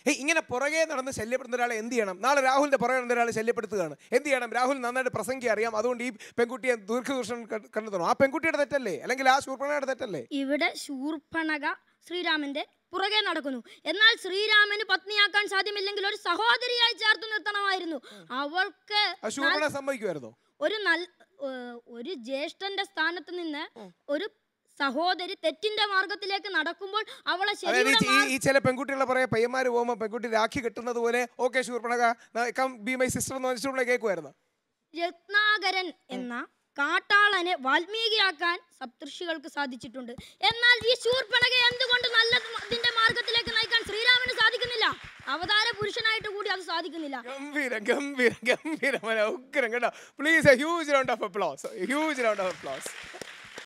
ഏയ് ഇങ്ങനെ പുറകെ നടന്ന് ശല്യപ്പെടുന്ന ഒരാളെ എന്ത് ചെയ്യണം നാളെ രാഹുലിന്റെ പുറകെ നടന്ന ഒരാളെ ശല്യപ്പെടുത്തുകയാണ് എന്ത് ചെയ്യണം രാഹുൽ നന്നായിട്ട് പ്രസംഗി അറിയാം അതുകൊണ്ട് ഈ പെൺകുട്ടിയെ ദീർഘദൂഷണം ക- കണ്ടെത്തണം ആ പെൺകുട്ടിയുടെ തെറ്റല്ലേ അല്ലെങ്കിൽ ആ ശൂർപ്പണയുടെ തെറ്റല്ലേ ഇവിടെ ശൂർപ്പണക ശ്രീരാമന്റെ പുറകെ നടക്കുന്നു എന്നാൽ ശ്രീരാമന് പത്നിയാക്കാൻ സാധ്യമില്ലെങ്കിൽ ഒരു സഹോദരിയായി ചേർത്ത് നിർത്തണമായിരുന്നു അവൾക്ക് ആ ശൂർപ്പണ സംഭവിക്കുമായിരുന്നോ ഒരു നൽ ഏഹ് ഒരു ജ്യേഷ്ഠന്റെ സ്ഥാനത്ത് നിന്ന് ഒരു സഹോദരി തെറ്റിന്റെ മാർഗത്തിലേക്ക് നടക്കുമ്പോൾ അവളെ അതായത് ഈ ശരിയുടെ ചി- ഈ- ഈ ചില പെൺകുട്ടികളെ പറയാ പയ്യന്മാര് പോകുമ്പോൾ പെൺകുട്ടി രാഖി കെട്ടുന്നത് പോലെ okay Shurpanakha come be my sister എന്ന് വെച്ചിട്ടുള്ള കേൾക്കുമായിരുന്നു രത്നാകരൻ എന്ന കാട്ടാളനെ വാൽമീകിയാക്കാൻ സപ്തർഷികൾക്ക് സാധിച്ചിട്ടുണ്ട് എന്നാൽ ഈ ശൂർപ്പണക എന്തുകൊണ്ട് നല്ല ഇതിന്റെ മാർഗത്തിലേക്ക് നയിക്കാൻ ശ്രീരാമന് സാധിക്കുന്നില്ല അവതാര പുരുഷനായിട്ട് കൂടി അത് സാധിക്കുന്നില്ല ഗംഭീരം ഗംഭീരം ഗംഭീരം ഉഗ്രം കേട്ടോ please a huge round of applause huge round of applause